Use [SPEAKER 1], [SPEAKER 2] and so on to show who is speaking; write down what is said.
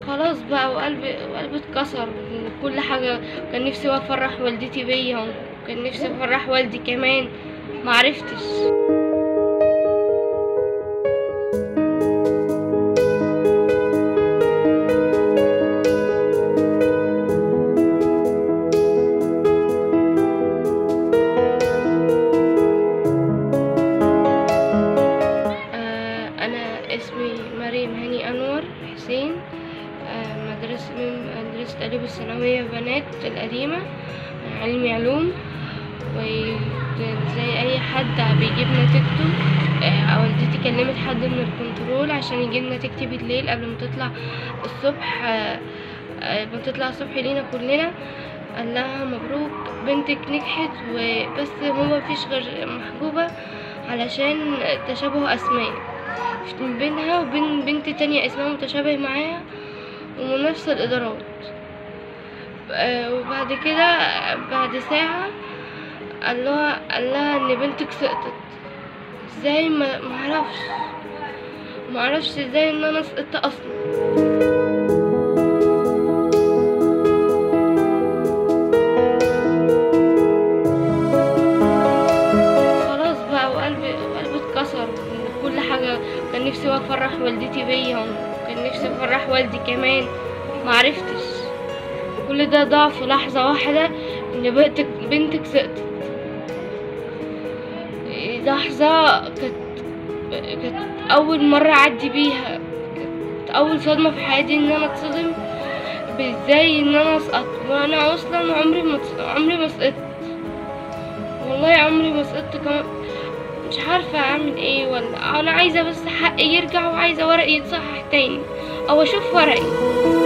[SPEAKER 1] خلاص بقى وقلبي وقلبي اتكسر وكل حاجة كان نفسي بقى افرح والدتي بيا وكان نفسي افرح والدي كمان معرفتش آه، أنا اسمي مريم هاني أنور حسين آه، مدرسة من مدرسة أداب الثانوية بنات القديمة آه، علمي علوم وزي أي حد بيجيب نتيجته آه، والدتي كلمت حد من الكنترول عشان يجيب نتيجتي بالليل قبل ما تطلع الصبح آه، آه، ما تطلع الصبح لينا كلنا قال لها مبروك بنتك نجحت وبس هو مفيش غير محجوبة علشان تشابه أسماء بينها وبين بنت تانية اسمها متشابه معاها ومن نفس الإدارات آه، وبعد كده بعد ساعة قال لها قال لها إن بنتك سقطت ازاي ما معرفش معرفش ازاي ان انا سقطت اصلا خلاص بقى وقلبي وقلبي اتكسر وكل حاجة كان نفسي بقى افرح والدتي بيا وكان نفسي افرح والدي كمان معرفتش كل ده ضاع في لحظة واحدة ان بنتك بنتك سقطت لحظة كانت كانت أول مرة أعدي بيها كانت أول صدمة في حياتي إن أنا أتصدم بإزاي إن أنا أسقط وأنا أصلا عمري ما عمري ما سقطت والله عمري ما سقطت كمان مش عارفة أعمل إيه ولا أنا عايزة بس حقي يرجع وعايزة ورقي يتصحح تاني أو أشوف ورقي